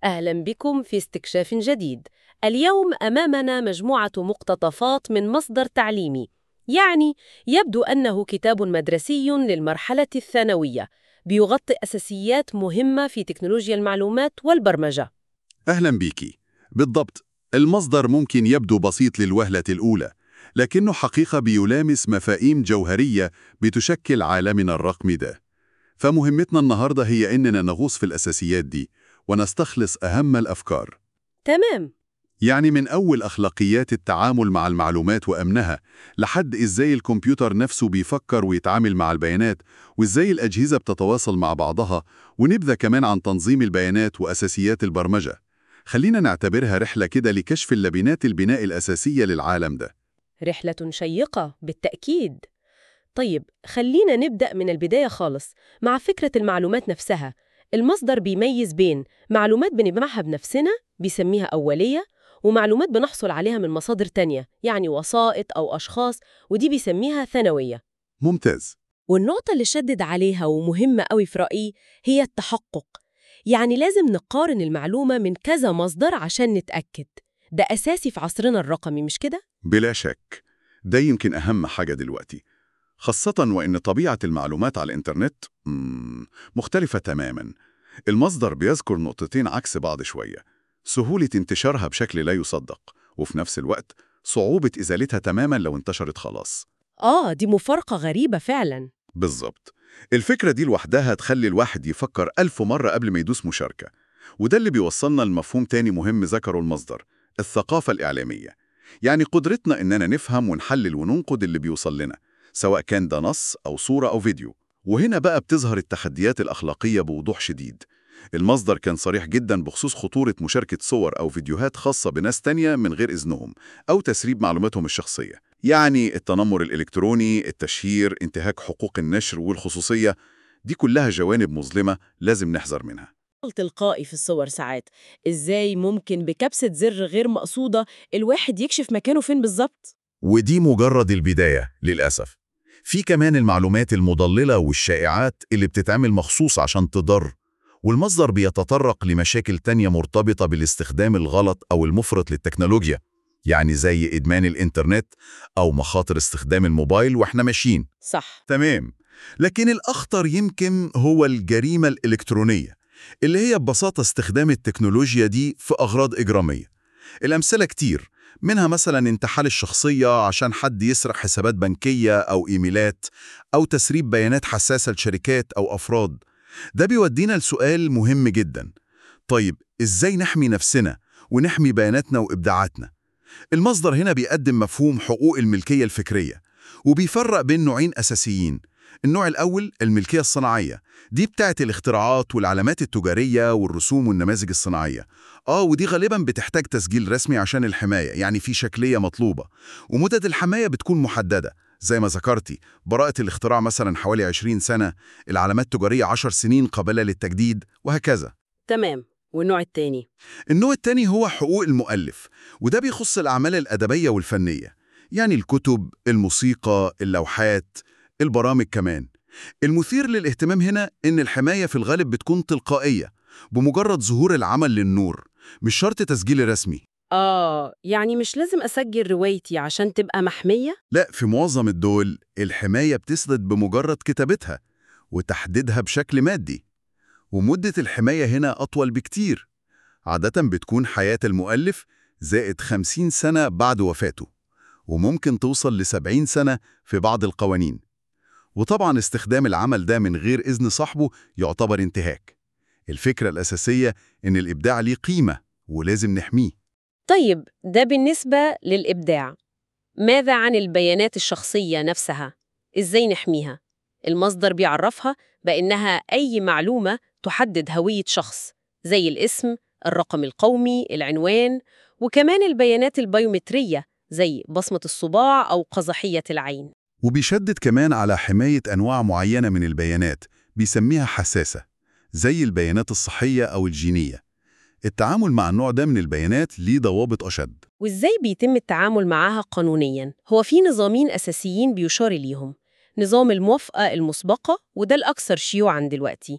أهلا بكم في استكشاف جديد. اليوم أمامنا مجموعة مقتطفات من مصدر تعليمي، يعني يبدو أنه كتاب مدرسي للمرحلة الثانوية، بيغطي أساسيات مهمة في تكنولوجيا المعلومات والبرمجة. أهلا بيكي بالضبط المصدر ممكن يبدو بسيط للوهلة الأولى لكنه حقيقة بيلامس مفاهيم جوهرية بتشكل عالمنا الرقمي ده فمهمتنا النهاردة هي إننا نغوص في الأساسيات دي ونستخلص أهم الأفكار تمام، يعني من أول أخلاقيات التعامل مع المعلومات وأمنها لحد إزاي الكمبيوتر نفسه بيفكر ويتعامل مع البيانات وإزاي الأجهزة بتتواصل مع بعضها ونبذة كمان عن تنظيم البيانات وأساسيات البرمجة خلينا نعتبرها رحلة كده لكشف اللبنات البناء الأساسية للعالم ده رحلة شيقة بالتأكيد. طيب، خلينا نبدأ من البداية خالص مع فكرة المعلومات نفسها. المصدر بيميز بين معلومات بنجمعها بنفسنا بيسميها أولية ومعلومات بنحصل عليها من مصادر تانية يعني وسائط أو أشخاص ودي بيسميها ثانوية ممتاز والنقطة اللي شدد عليها ومهمة قوي في رأيي هي التحقق يعني لازم نقارن المعلومة من كذا مصدر عشان نتأكد ده أساسي في عصرنا الرقمي مش كده؟ بلا شك ده يمكن أهم حاجة دلوقتي خاصة وإن طبيعة المعلومات على الإنترنت مم، مختلفة تماماً المصدر بيذكر نقطتين عكس بعض شوية سهولة انتشارها بشكل لا يصدق وفي نفس الوقت صعوبة إزالتها تماماً لو انتشرت خلاص آه دي مفارقة غريبة فعلاً بالظبط الفكرة دي لوحدها تخلي الواحد يفكر ألف مرة قبل ما يدوس مشاركة وده اللي بيوصلنا لمفهوم تاني مهم ذكره المصدر الثقافة الإعلامية يعني قدرتنا إننا نفهم ونحلل وننقد اللي بيوصل لنا سواء كان ده نص أو صورة أو فيديو وهنا بقى بتظهر التحديات الأخلاقية بوضوح شديد المصدر كان صريح جدا بخصوص خطورة مشاركة صور أو فيديوهات خاصة بناس تانية من غير إذنهم أو تسريب معلوماتهم الشخصية يعني التنمر الإلكتروني، التشهير، انتهاك حقوق النشر والخصوصية دي كلها جوانب مظلمة لازم نحذر منها تلقائي في الصور ساعات إزاي ممكن بكبسة زر غير مقصودة الواحد يكشف مكانه فين بالظبط؟ ودي مجرد البداية للأسف في كمان المعلومات المضللة والشائعات اللي بتتعمل مخصوص عشان تضر والمصدر بيتطرق لمشاكل تانية مرتبطة بالاستخدام الغلط أو المفرط للتكنولوجيا يعني زي إدمان الإنترنت أو مخاطر استخدام الموبايل وإحنا ماشيين صح تمام لكن الأخطر يمكن هو الجريمة الإلكترونية اللي هي ببساطة استخدام التكنولوجيا دي في أغراض إجرامية الأمثلة كتير منها مثلا انتحال الشخصية عشان حد يسرق حسابات بنكية أو إيميلات أو تسريب بيانات حساسة لشركات أو أفراد ده بيودينا لسؤال مهم جدا طيب إزاي نحمي نفسنا ونحمي بياناتنا وإبداعاتنا؟ المصدر هنا بيقدم مفهوم حقوق الملكية الفكرية وبيفرق بين نوعين أساسيين النوع الأول الملكية الصناعية دي بتاعت الاختراعات والعلامات التجارية والرسوم والنماذج الصناعية آه ودي غالبا بتحتاج تسجيل رسمي عشان الحماية يعني في شكلية مطلوبة ومدد الحماية بتكون محددة زي ما ذكرتي براءة الاختراع مثلا حوالي 20 سنة العلامات التجارية 10 سنين قابلة للتجديد وهكذا تمام والنوع التاني النوع التاني هو حقوق المؤلف وده بيخص الأعمال الأدبية والفنية يعني الكتب، الموسيقى، اللوحات، البرامج كمان المثير للاهتمام هنا إن الحماية في الغالب بتكون تلقائية بمجرد ظهور العمل للنور مش شرط تسجيل رسمي آه يعني مش لازم أسجل روايتي عشان تبقى محمية؟ لا في معظم الدول الحماية بتثبت بمجرد كتابتها وتحديدها بشكل مادي ومدة الحماية هنا أطول بكتير عادة بتكون حياة المؤلف زائد 50 سنة بعد وفاته وممكن توصل ل 70 سنة في بعض القوانين وطبعا استخدام العمل ده من غير إذن صاحبه يعتبر انتهاك الفكرة الأساسية إن الإبداع ليه قيمة ولازم نحميه طيب ده بالنسبة للإبداع ماذا عن البيانات الشخصية نفسها؟ إزاي نحميها؟ المصدر بيعرفها بأنها أي معلومة تحدد هوية شخص زي الاسم، الرقم القومي، العنوان وكمان البيانات البيومترية زي بصمة الصباع أو قزحية العين وبيشدد كمان على حماية أنواع معينة من البيانات بيسميها حساسة زي البيانات الصحية أو الجينية التعامل مع النوع ده من البيانات ليه ضوابط أشد وإزاي بيتم التعامل معاها قانونياً؟ هو في نظامين أساسيين بيشار ليهم نظام الموافقة المسبقة وده الأكثر شيوعاً دلوقتي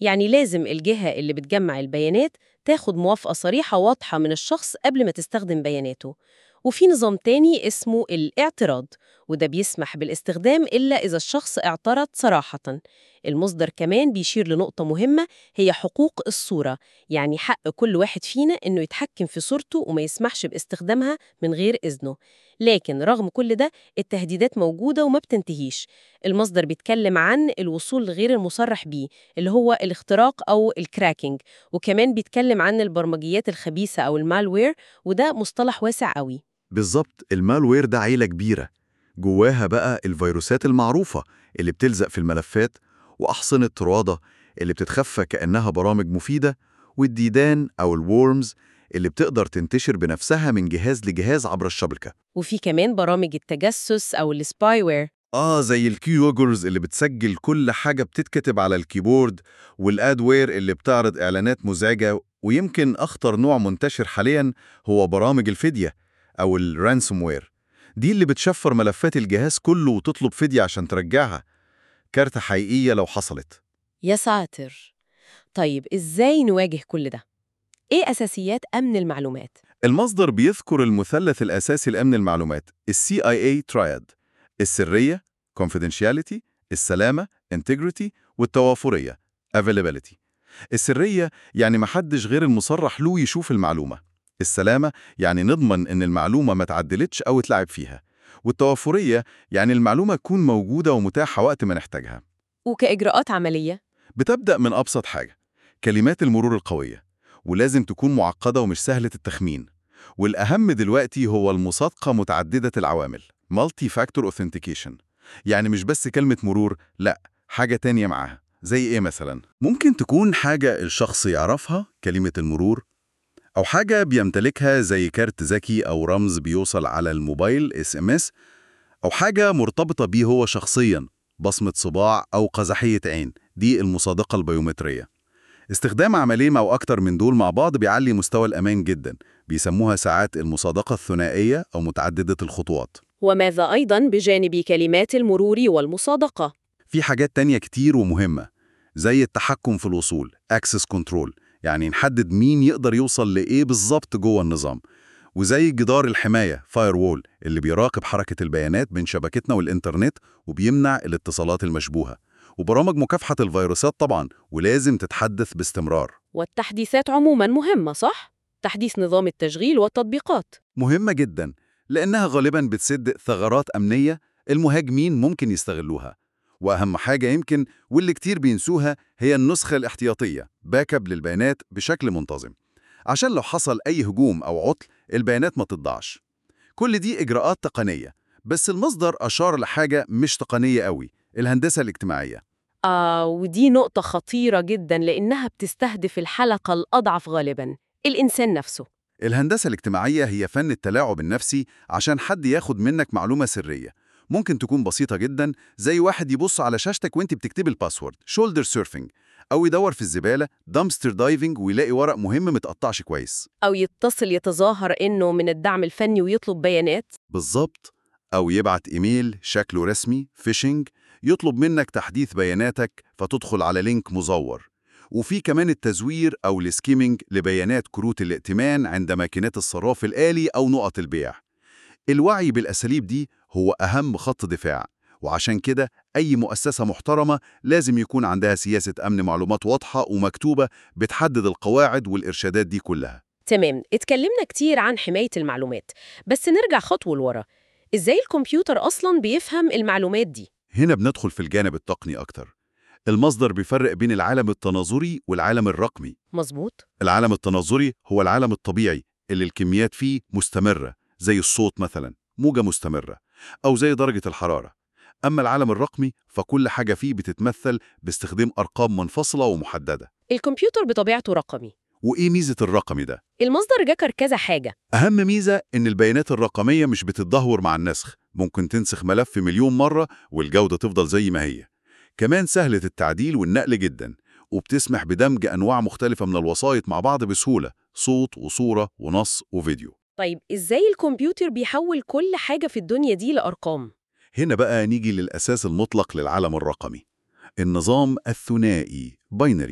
يعني لازم الجهة اللي بتجمع البيانات تاخد موافقة صريحة واضحة من الشخص قبل ما تستخدم بياناته وفي نظام تاني اسمه الاعتراض وده بيسمح بالاستخدام إلا إذا الشخص اعترض صراحة المصدر كمان بيشير لنقطة مهمة هي حقوق الصورة يعني حق كل واحد فينا إنه يتحكم في صورته وما يسمحش باستخدامها من غير إذنه لكن رغم كل ده التهديدات موجودة وما بتنتهيش المصدر بيتكلم عن الوصول غير المصرح بيه اللي هو الاختراق أو الكراكنج وكمان بيتكلم عن البرمجيات الخبيثة أو المالوير وده مصطلح واسع قوي بالظبط المالوير ده عيلة كبيرة جواها بقى الفيروسات المعروفة اللي بتلزق في الملفات وأحصنة روادة اللي بتتخفى كأنها برامج مفيدة والديدان أو الورمز اللي بتقدر تنتشر بنفسها من جهاز لجهاز عبر الشبكة وفي كمان برامج التجسس أو السبايوير آه زي الكيوجرز اللي بتسجل كل حاجة بتتكتب على الكيبورد والادوير اللي بتعرض إعلانات مزعجة ويمكن أخطر نوع منتشر حاليا هو برامج الفدية أو الرانسوموير دي اللي بتشفر ملفات الجهاز كله وتطلب فدية عشان ترجعها كارثة حقيقية لو حصلت يا ساتر طيب إزاي نواجه كل ده؟ إيه أساسيات أمن المعلومات؟ المصدر بيذكر المثلث الأساسي لأمن المعلومات ال CIA Triad السرية confidentiality السلامة integrity والتوافرية availability السرية يعني محدش غير المصرح له يشوف المعلومة السلامة يعني نضمن إن المعلومة ما تعدلتش أو اتلعب فيها والتوافرية يعني المعلومة تكون موجودة ومتاحة وقت ما نحتاجها وكإجراءات عملية؟ بتبدأ من أبسط حاجة كلمات المرور القوية ولازم تكون معقدة ومش سهلة التخمين والأهم دلوقتي هو المصادقة متعددة العوامل Multi Factor Authentication يعني مش بس كلمة مرور لأ حاجة تانية معاها زي إيه مثلا؟ ممكن تكون حاجة الشخص يعرفها كلمة المرور أو حاجة بيمتلكها زي كارت ذكي أو رمز بيوصل على الموبايل اس ام اس أو حاجة مرتبطة بيه هو شخصياً بصمة صباع أو قزحية عين دي المصادقة البيومترية استخدام عملين أو أكتر من دول مع بعض بيعلي مستوى الأمان جدا بيسموها ساعات المصادقة الثنائية أو متعددة الخطوات وماذا أيضاً بجانب كلمات المرور والمصادقة؟ في حاجات تانية كتير ومهمة زي التحكم في الوصول Access Control يعني نحدد مين يقدر يوصل لإيه بالظبط جوه النظام وزي جدار الحماية Firewall اللي بيراقب حركة البيانات بين شبكتنا والإنترنت وبيمنع الاتصالات المشبوهة وبرامج مكافحة الفيروسات طبعا ولازم تتحدث باستمرار والتحديثات عموماً مهمة صح؟ تحديث نظام التشغيل والتطبيقات مهمة جدا لأنها غالبا بتسد ثغرات أمنية المهاجمين ممكن يستغلوها وأهم حاجة يمكن واللي كتير بينسوها هي النسخة الاحتياطية باك اب للبيانات بشكل منتظم عشان لو حصل أي هجوم أو عطل البيانات ما تضيعش كل دي إجراءات تقنية بس المصدر أشار لحاجة مش تقنية قوي الهندسة الاجتماعية آه ودي نقطة خطيرة جداً لأنها بتستهدف الحلقة الأضعف غالباً الإنسان نفسه الهندسة الاجتماعية هي فن التلاعب النفسي عشان حد ياخد منك معلومة سرية ممكن تكون بسيطة جدا زي واحد يبص على شاشتك وانت بتكتب الباسورد شولدر سيرفينج أو يدور في الزبالة دامستر دايفنج ويلاقي ورق مهم متقطعش كويس أو يتصل يتظاهر إنه من الدعم الفني ويطلب بيانات بالظبط أو يبعت إيميل شكله رسمي فيشنج يطلب منك تحديث بياناتك فتدخل على لينك مزور وفي كمان التزوير أو السكيمينج لبيانات كروت الائتمان عند ماكينات الصراف الآلي أو نقط البيع الوعي بالأساليب دي هو أهم خط دفاع وعشان كده أي مؤسسة محترمة لازم يكون عندها سياسة أمن معلومات واضحة ومكتوبة بتحدد القواعد والإرشادات دي كلها تمام اتكلمنا كتير عن حماية المعلومات بس نرجع خطوة لورا إزاي الكمبيوتر أصلاً بيفهم المعلومات دي؟ هنا بندخل في الجانب التقني أكتر المصدر بيفرق بين العالم التناظري والعالم الرقمي مظبوط؟ العالم التناظري هو العالم الطبيعي اللي الكميات فيه مستمرة زي الصوت مثلا موجة مستمرة أو زي درجة الحرارة أما العالم الرقمي فكل حاجة فيه بتتمثل باستخدام أرقام منفصلة ومحددة الكمبيوتر بطبيعته رقمي وإيه ميزة الرقمي ده؟ المصدر ذكر كذا حاجة أهم ميزة إن البيانات الرقمية مش بتتدهور مع النسخ ممكن تنسخ ملف مليون مرة والجودة تفضل زي ما هي كمان سهلة التعديل والنقل جدا وبتسمح بدمج أنواع مختلفة من الوسائط مع بعض بسهولة صوت وصورة ونص وفيديو طيب إزاي الكمبيوتر بيحول كل حاجة في الدنيا دي لأرقام؟ هنا بقى نيجي للأساس المطلق للعالم الرقمي النظام الثنائي باينري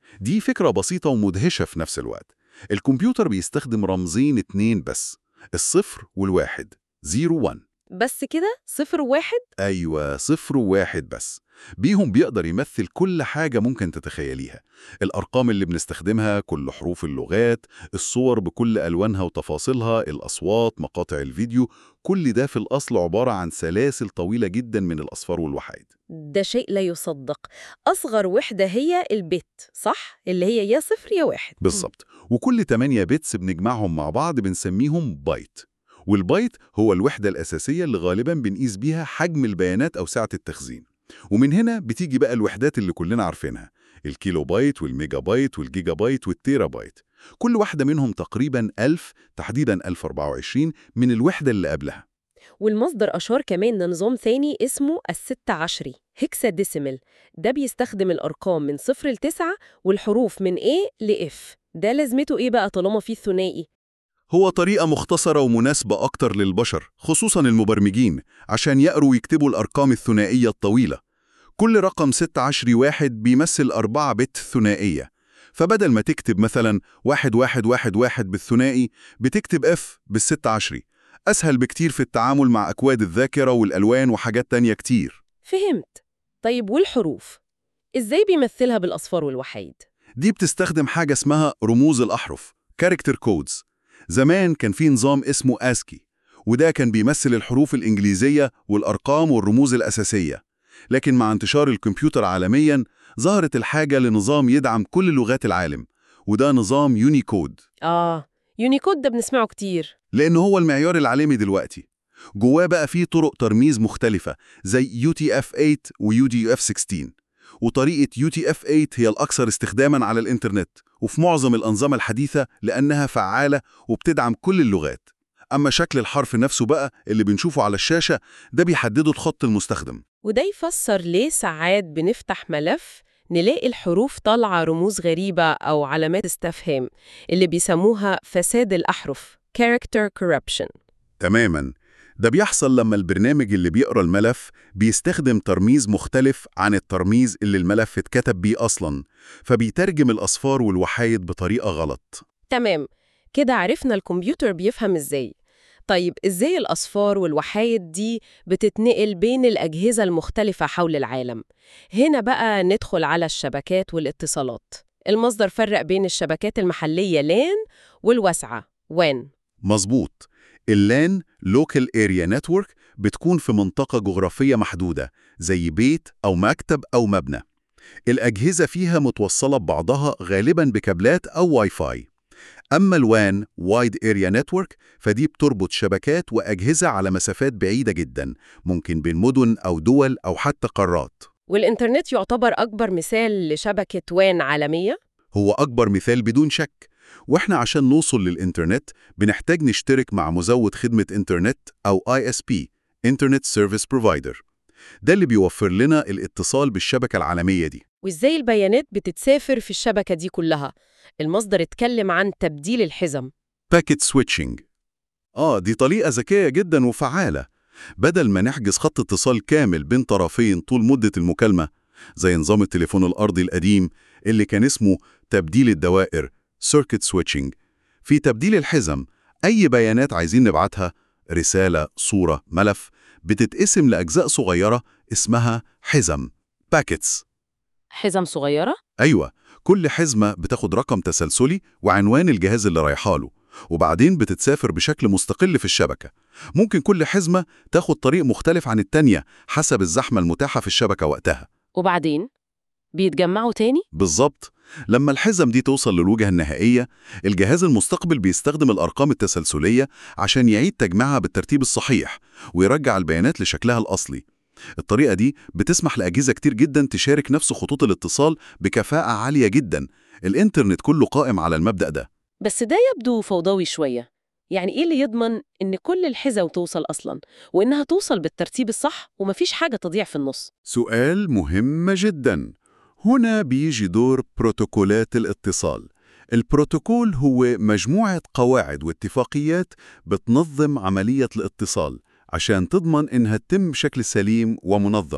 دي فكرة بسيطة ومدهشة في نفس الوقت الكمبيوتر بيستخدم رمزين اتنين بس الصفر والواحد زيرو وان بس كده صفر واحد أيوة صفر وواحد بس بيهم بيقدر يمثل كل حاجة ممكن تتخيليها الأرقام اللي بنستخدمها كل حروف اللغات الصور بكل ألوانها وتفاصيلها الأصوات مقاطع الفيديو كل ده في الأصل عبارة عن سلاسل طويلة جدا من الأصفار والوحيد ده شيء لا يصدق أصغر وحدة هي البت صح؟ اللي هي يا صفر يا واحد بالظبط وكل 8 بيتس بنجمعهم مع بعض بنسميهم بايت والبايت هو الوحدة الأساسية اللي غالبا بنقيس بيها حجم البيانات أو سعة التخزين ومن هنا بتيجي بقى الوحدات اللي كلنا عارفينها الكيلو بايت والميجا بايت والجيجا بايت والتيرا بايت كل واحدة منهم تقريبا 1000 تحديدا 1024 من الوحدة اللي قبلها والمصدر أشار كمان لنظام ثاني اسمه الستة عشري هكسا ديسيمل ده بيستخدم الأرقام من صفر لتسعة والحروف من A ل F ده لازمته إيه بقى طالما فيه الثنائي؟ هو طريقة مختصرة ومناسبة أكتر للبشر خصوصا المبرمجين عشان يقروا ويكتبوا الأرقام الثنائية الطويلة كل رقم 16 واحد بيمثل أربعة بت ثنائية فبدل ما تكتب مثلا واحد واحد واحد واحد بالثنائي بتكتب اف بالستة عشري أسهل بكتير في التعامل مع أكواد الذاكرة والألوان وحاجات تانية كتير فهمت طيب والحروف؟ إزاي بيمثلها بالأصفار والوحيد؟ دي بتستخدم حاجة اسمها رموز الأحرف character codes زمان كان في نظام اسمه ASCII وده كان بيمثل الحروف الإنجليزية والأرقام والرموز الأساسية لكن مع انتشار الكمبيوتر عالمياً ظهرت الحاجة لنظام يدعم كل لغات العالم وده نظام يونيكود آه يونيكود ده بنسمعه كتير لأنه هو المعيار العالمي دلوقتي جواه بقى فيه طرق ترميز مختلفة زي UTF-8 و UTF-16 وطريقة UTF-8 هي الأكثر استخداماً على الإنترنت وفي معظم الأنظمة الحديثة لأنها فعالة وبتدعم كل اللغات أما شكل الحرف نفسه بقى اللي بنشوفه على الشاشة ده بيحدده الخط المستخدم وده يفسر ليه ساعات بنفتح ملف نلاقي الحروف طالعة رموز غريبة أو علامات استفهام اللي بيسموها فساد الأحرف character corruption تماماً ده بيحصل لما البرنامج اللي بيقرأ الملف بيستخدم ترميز مختلف عن الترميز اللي الملف اتكتب بيه أصلاً فبيترجم الأصفار والوحايد بطريقة غلط تمام كده عرفنا الكمبيوتر بيفهم إزاي طيب إزاي الأصفار والوحايد دي بتتنقل بين الأجهزة المختلفة حول العالم؟ هنا بقى ندخل على الشبكات والاتصالات المصدر فرق بين الشبكات المحلية LAN والواسعة WAN مظبوط اللان Local Area Network بتكون في منطقة جغرافية محدودة زي بيت أو مكتب أو مبنى الأجهزة فيها متوصلة ببعضها غالباً بكابلات أو واي فاي أما الوان Wide Area Network فدي بتربط شبكات وأجهزة على مسافات بعيدة جدا ممكن بين مدن أو دول أو حتى قارات والإنترنت يعتبر أكبر مثال لشبكة WAN عالمية؟ هو أكبر مثال بدون شك وإحنا عشان نوصل للإنترنت بنحتاج نشترك مع مزود خدمة إنترنت أو ISP Internet Service Provider ده اللي بيوفر لنا الاتصال بالشبكة العالمية دي وإزاي البيانات بتتسافر في الشبكة دي كلها؟ المصدر اتكلم عن تبديل الحزم باكيت سويتشنج آه دي طريقة ذكية جدا وفعالة بدل ما نحجز خط اتصال كامل بين طرفين طول مدة المكالمة زي نظام التليفون الأرضي القديم اللي كان اسمه تبديل الدوائر Circuit Switching في تبديل الحزم أي بيانات عايزين نبعتها رسالة، صورة، ملف بتتقسم لأجزاء صغيرة اسمها حزم باكيتس حزم صغيرة؟ أيوة كل حزمة بتاخد رقم تسلسلي وعنوان الجهاز اللي رايحاله وبعدين بتتسافر بشكل مستقل في الشبكة ممكن كل حزمة تاخد طريق مختلف عن التانية حسب الزحمة المتاحة في الشبكة وقتها وبعدين؟ بيتجمعوا تاني؟ بالظبط لما الحزم دي توصل للوجهة النهائية الجهاز المستقبل بيستخدم الأرقام التسلسلية عشان يعيد تجميعها بالترتيب الصحيح ويرجع البيانات لشكلها الأصلي الطريقة دي بتسمح لأجهزة كتير جدا تشارك نفس خطوط الاتصال بكفاءة عالية جدا الإنترنت كله قائم على المبدأ ده بس ده يبدو فوضوي شوية يعني إيه اللي يضمن إن كل الحزم توصل أصلاً وإنها توصل بالترتيب الصح ومفيش حاجة تضيع في النص سؤال مهم جدا هنا بيجي دور بروتوكولات الاتصال البروتوكول هو مجموعة قواعد واتفاقيات بتنظم عملية الاتصال عشان تضمن إنها تتم بشكل سليم ومنظم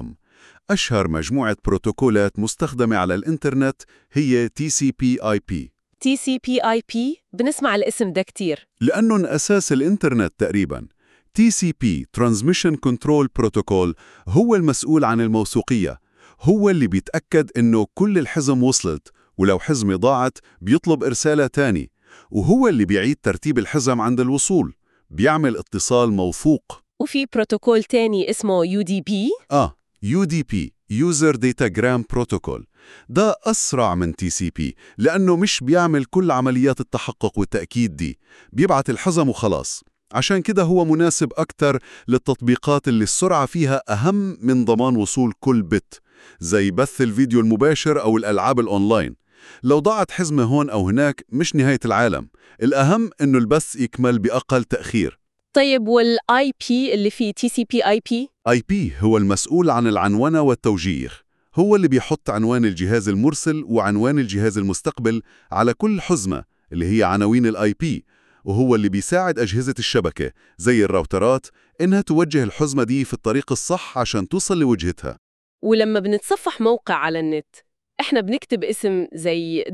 أشهر مجموعة بروتوكولات مستخدمة على الإنترنت هي TCP/IP TCP/IP بنسمع الاسم ده كتير لأنهم أساس الإنترنت تقريباً TCP Transmission Control Protocol هو المسؤول عن الموثوقية هو اللي بيتأكد إنه كل الحزم وصلت ولو حزمة ضاعت بيطلب إرسالها تاني وهو اللي بيعيد ترتيب الحزم عند الوصول بيعمل اتصال موثوق وفي بروتوكول تاني اسمه UDP آه UDP User Datagram Protocol ده أسرع من TCP لأنه مش بيعمل كل عمليات التحقق والتأكيد دي بيبعت الحزم وخلاص عشان كده هو مناسب أكتر للتطبيقات اللي السرعة فيها أهم من ضمان وصول كل بت زي بث الفيديو المباشر أو الألعاب الأونلاين لو ضاعت حزمة هون أو هناك مش نهاية العالم الأهم إنه البث يكمل بأقل تأخير طيب والاي بي اللي فيه TCP/IP IP هو المسؤول عن العنونة والتوجيخ هو اللي بيحط عنوان الجهاز المرسل وعنوان الجهاز المستقبل على كل حزمة اللي هي عناوين الاي بي وهو اللي بيساعد أجهزة الشبكة زي الراوترات إنها توجه الحزمة دي في الطريق الصح عشان توصل لوجهتها ولما بنتصفح موقع على النت احنا بنكتب اسم زي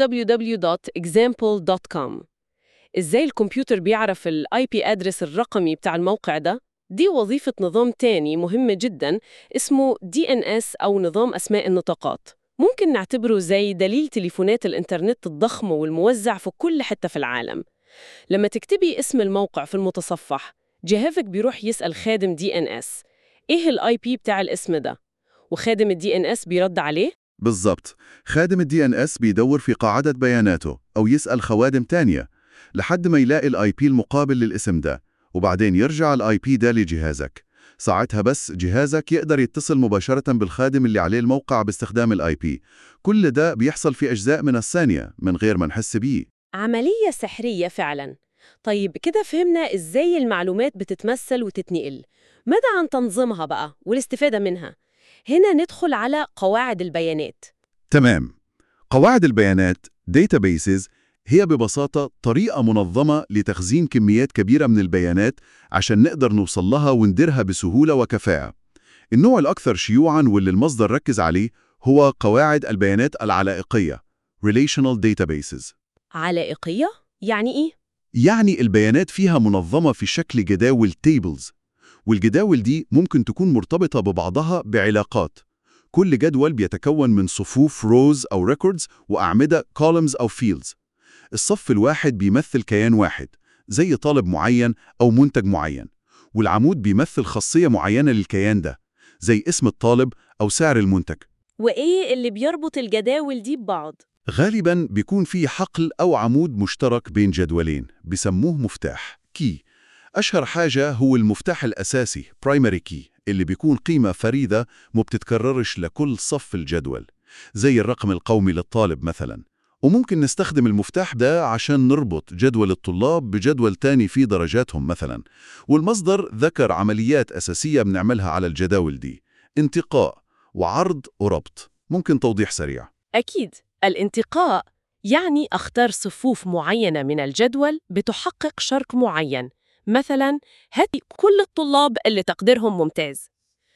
www.example.com ازاي الكمبيوتر بيعرف الاي بي ادرس الرقمي بتاع الموقع ده دي وظيفة نظام تاني مهمة جدا اسمه DNS أو نظام أسماء النطاقات ممكن نعتبره زي دليل تليفونات الإنترنت الضخم والموزع في كل حتة في العالم لما تكتبي اسم الموقع في المتصفح جهازك بيروح يسأل خادم DNS إيه الاي بي بتاع الاسم ده وخادم الدي ان اس بيرد عليه بالضبط خادم الدي ان اس بيدور في قاعدة بياناته أو يسأل خوادم تانية لحد ما يلاقي الاي بي المقابل للاسم ده وبعدين يرجع الاي بي ده لجهازك ساعتها بس جهازك يقدر يتصل مباشرة بالخادم اللي عليه الموقع باستخدام الاي بي كل ده بيحصل في أجزاء من الثانية من غير ما نحس بيه عملية سحرية فعلا طيب كده فهمنا إزاي المعلومات بتتمثل وتتنقل ماذا عن تنظيمها بقى والاستفادة منها؟ هنا ندخل على قواعد البيانات تمام قواعد البيانات databases هي ببساطة طريقة منظمة لتخزين كميات كبيرة من البيانات عشان نقدر نوصل لها ونديرها بسهولة وكفاءة. النوع الأكثر شيوعاً واللي المصدر ركز عليه هو قواعد البيانات العلائقية Relational Databases. علائقية؟ يعني إيه؟ يعني البيانات فيها منظمة في شكل جداول tables والجداول دي ممكن تكون مرتبطة ببعضها بعلاقات. كل جدول بيتكون من صفوف rows أو records وأعمدة columns أو fields. الصف الواحد بيمثل كيان واحد زي طالب معين أو منتج معين والعمود بيمثل خاصية معينة للكيان ده زي اسم الطالب أو سعر المنتج وإيه اللي بيربط الجداول دي ببعض؟ غالباً بيكون في حقل أو عمود مشترك بين جدولين بيسموه مفتاح كي أشهر حاجة هو المفتاح الأساسي primary key اللي بيكون قيمة فريدة ما بتتكررش لكل صف الجدول زي الرقم القومي للطالب مثلاً وممكن نستخدم المفتاح ده عشان نربط جدول الطلاب بجدول تاني فيه درجاتهم مثلا والمصدر ذكر عمليات أساسية بنعملها على الجداول دي انتقاء وعرض وربط ممكن توضيح سريع أكيد الانتقاء يعني أختار صفوف معينة من الجدول بتحقق شرط معين مثلا هات كل الطلاب اللي تقديرهم ممتاز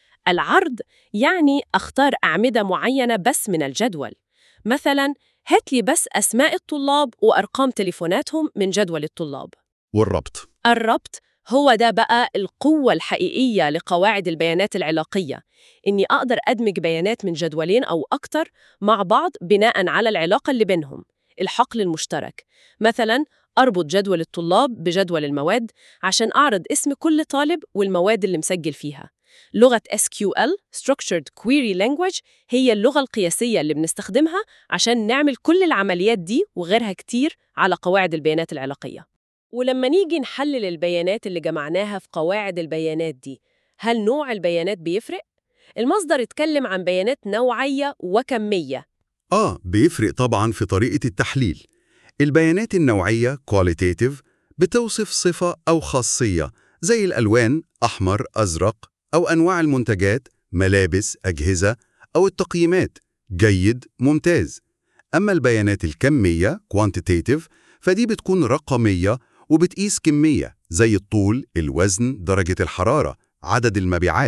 العرض يعني أختار أعمدة معينة بس من الجدول مثلا هات لي بس أسماء الطلاب وأرقام تليفوناتهم من جدول الطلاب والربط الربط هو ده بقى القوة الحقيقية لقواعد البيانات العلاقية إني أقدر أدمج بيانات من جدولين أو أكتر مع بعض بناء على العلاقة اللي بينهم الحقل المشترك مثلا أربط جدول الطلاب بجدول المواد عشان أعرض اسم كل طالب والمواد اللي مسجل فيها لغة SQL Structured Query Language هي اللغة القياسية اللي بنستخدمها عشان نعمل كل العمليات دي وغيرها كتير على قواعد البيانات العلاقية ولما نيجي نحلل البيانات اللي جمعناها في قواعد البيانات دي هل نوع البيانات بيفرق؟ المصدر اتكلم عن بيانات نوعية وكمية آه بيفرق طبعاً في طريقة التحليل البيانات النوعية qualitative بتوصف صفة أو خاصية زي الألوان أحمر، أزرق أو أنواع المنتجات ملابس، أجهزة أو التقييمات جيد، ممتاز أما البيانات الكمية quantitative فدي بتكون رقمية وبتقيس كمية زي الطول، الوزن، درجة الحرارة، عدد المبيعات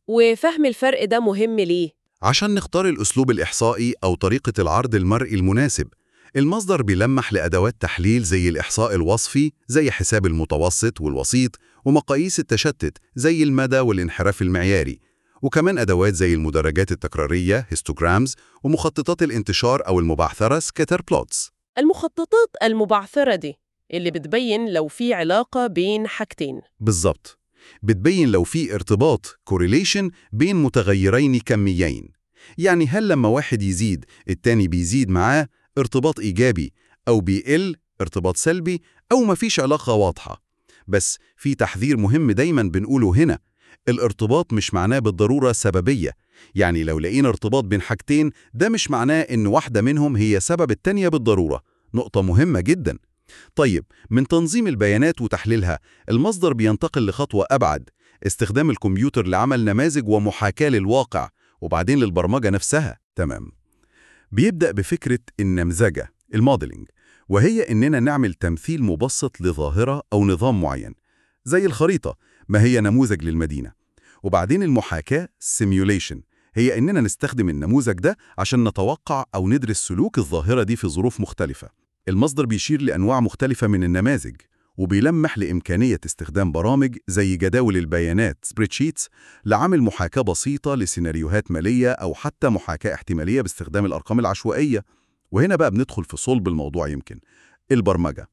وفهم الفرق ده مهم ليه؟ عشان نختار الأسلوب الإحصائي أو طريقة العرض المرئي المناسب المصدر بيلمح لأدوات تحليل زي الإحصاء الوصفي زي حساب المتوسط والوسيط ومقاييس التشتت زي المدى والانحراف المعياري وكمان أدوات زي المدرجات التكرارية هيستوجرامز ومخططات الانتشار أو المبعثرة سكاتر بلوتس المخططات المبعثرة دي اللي بتبين لو في علاقة بين حاجتين بالظبط بتبين لو في ارتباط correlation بين متغيرين كميين يعني هل لما واحد يزيد التاني بيزيد معاه ارتباط إيجابي أو بيقل ارتباط سلبي أو مفيش علاقة واضحة بس في تحذير مهم دايما بنقوله هنا الارتباط مش معناه بالضرورة سببية يعني لو لقينا ارتباط بين حاجتين ده مش معناه إن واحدة منهم هي سبب التانية بالضرورة نقطة مهمة جدا طيب من تنظيم البيانات وتحليلها المصدر بينتقل لخطوة أبعد استخدام الكمبيوتر لعمل نماذج ومحاكاة للواقع وبعدين للبرمجة نفسها تمام بيبدأ بفكرة النمذجة الموديلنج وهي إننا نعمل تمثيل مبسط لظاهرة أو نظام معين زي الخريطة ما هي نموذج للمدينة وبعدين المحاكاة simulation هي إننا نستخدم النموذج ده عشان نتوقع أو ندرس سلوك الظاهرة دي في ظروف مختلفة المصدر بيشير لأنواع مختلفة من النماذج وبيلمح لإمكانية استخدام برامج زي جداول البيانات spreadsheets لعمل محاكاة بسيطة لسيناريوهات مالية أو حتى محاكاة احتمالية باستخدام الأرقام العشوائية وهنا بقى بندخل في صلب الموضوع يمكن البرمجة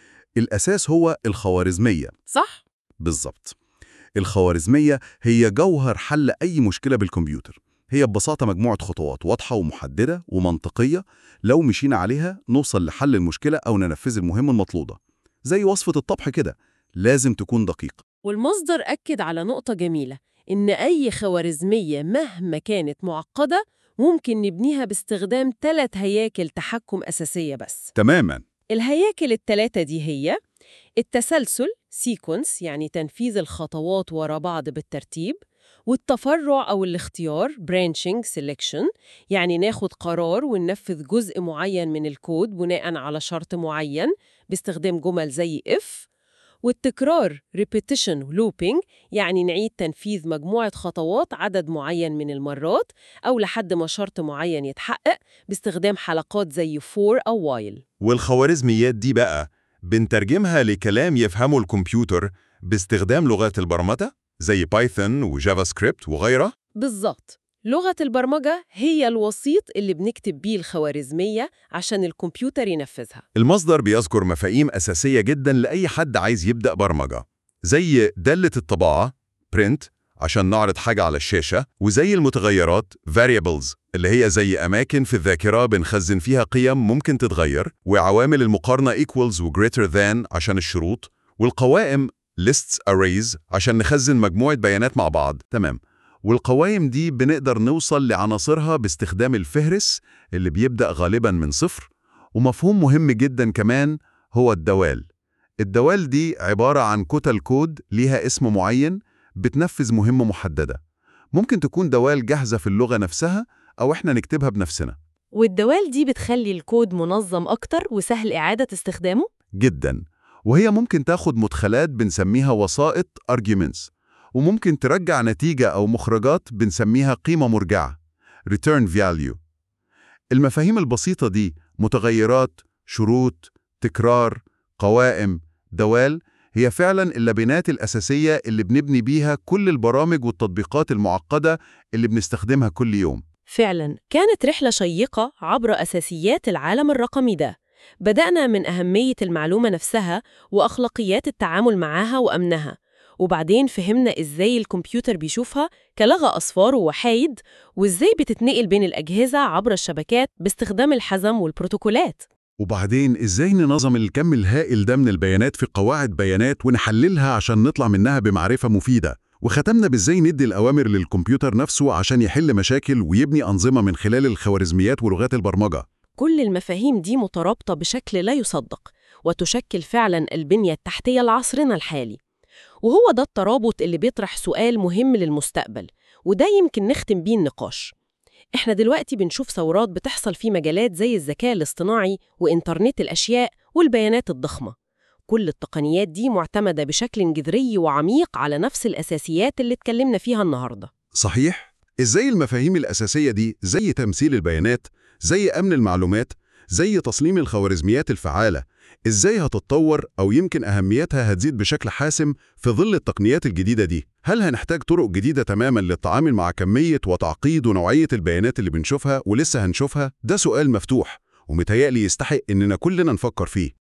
الأساس هو الخوارزمية صح؟ بالظبط الخوارزمية هي جوهر حل أي مشكلة بالكمبيوتر هي ببساطة مجموعة خطوات واضحة ومحددة ومنطقية لو مشينا عليها نوصل لحل المشكلة أو ننفذ المهمة المطلوبة زي وصفة الطبخ كده لازم تكون دقيقة والمصدر أكد على نقطة جميلة إن أي خوارزمية مهما كانت معقدة ممكن نبنيها باستخدام ثلاث هياكل تحكم أساسية بس تماما الهياكل الثلاثة دي هي التسلسل سيكونس يعني تنفيذ الخطوات ورا بعض بالترتيب والتفرع أو الاختيار branching selection يعني ناخد قرار وننفذ جزء معين من الكود بناء على شرط معين باستخدام جمل زي if والتكرار repetition looping يعني نعيد تنفيذ مجموعة خطوات عدد معين من المرات أو لحد ما شرط معين يتحقق باستخدام حلقات زي for أو while والخوارزميات دي بقى بنترجمها لكلام يفهمه الكمبيوتر باستخدام لغات البرمجة زي بايثون وجافا سكريبت وغيرها بالظبط لغة البرمجة هي الوسيط اللي بنكتب بيه الخوارزمية عشان الكمبيوتر ينفذها المصدر بيذكر مفاهيم أساسية جدا لأي حد عايز يبدأ برمجة زي دالة الطباعة print عشان نعرض حاجة على الشاشة وزي المتغيرات variables اللي هي زي أماكن في الذاكرة بنخزن فيها قيم ممكن تتغير وعوامل المقارنة equals و greater than عشان الشروط والقوائم lists arrays عشان نخزن مجموعة بيانات مع بعض تمام والقوائم دي بنقدر نوصل لعناصرها باستخدام الفهرس اللي بيبدأ غالبا من صفر ومفهوم مهم جدا كمان هو الدوال الدوال دي عبارة عن كتل كود ليها اسم معين بتنفذ مهمة محددة ممكن تكون دوال جاهزة في اللغة نفسها أو إحنا نكتبها بنفسنا والدوال دي بتخلي الكود منظم أكتر وسهل إعادة استخدامه؟ جدا وهي ممكن تاخد مدخلات بنسميها وسائط arguments وممكن ترجع نتيجة أو مخرجات بنسميها قيمة مرجعة return value المفاهيم البسيطة دي متغيرات شروط تكرار قوائم دوال هي فعلا اللبنات الأساسية اللي بنبني بيها كل البرامج والتطبيقات المعقدة اللي بنستخدمها كل يوم فعلا كانت رحلة شيقة عبر أساسيات العالم الرقمي ده بدأنا من أهمية المعلومة نفسها وأخلاقيات التعامل معاها وأمنها وبعدين فهمنا إزاي الكمبيوتر بيشوفها كلغة أصفار ووحايد وإزاي بتتنقل بين الأجهزة عبر الشبكات باستخدام الحزم والبروتوكولات وبعدين إزاي ننظم الكم الهائل ده من البيانات في قواعد بيانات ونحللها عشان نطلع منها بمعرفة مفيدة وختمنا بإزاي ندي الأوامر للكمبيوتر نفسه عشان يحل مشاكل ويبني أنظمة من خلال الخوارزميات ولغات البرمجة كل المفاهيم دي مترابطة بشكل لا يصدق وتشكل فعلا البنية التحتية لعصرنا الحالي وهو ده الترابط اللي بيطرح سؤال مهم للمستقبل وده يمكن نختم بيه النقاش احنا دلوقتي بنشوف ثورات بتحصل في مجالات زي الذكاء الاصطناعي وإنترنت الأشياء والبيانات الضخمة كل التقنيات دي معتمدة بشكل جذري وعميق على نفس الأساسيات اللي اتكلمنا فيها النهاردة صحيح؟ إزاي المفاهيم الأساسية دي زي تمثيل البيانات، زي أمن المعلومات، زي تصميم الخوارزميات الفعالة، إزاي هتتطور أو يمكن أهميتها هتزيد بشكل حاسم في ظل التقنيات الجديدة دي؟ هل هنحتاج طرق جديدة تماما للتعامل مع كمية وتعقيد ونوعية البيانات اللي بنشوفها ولسه هنشوفها؟ ده سؤال مفتوح ومتهيألي يستحق إننا كلنا نفكر فيه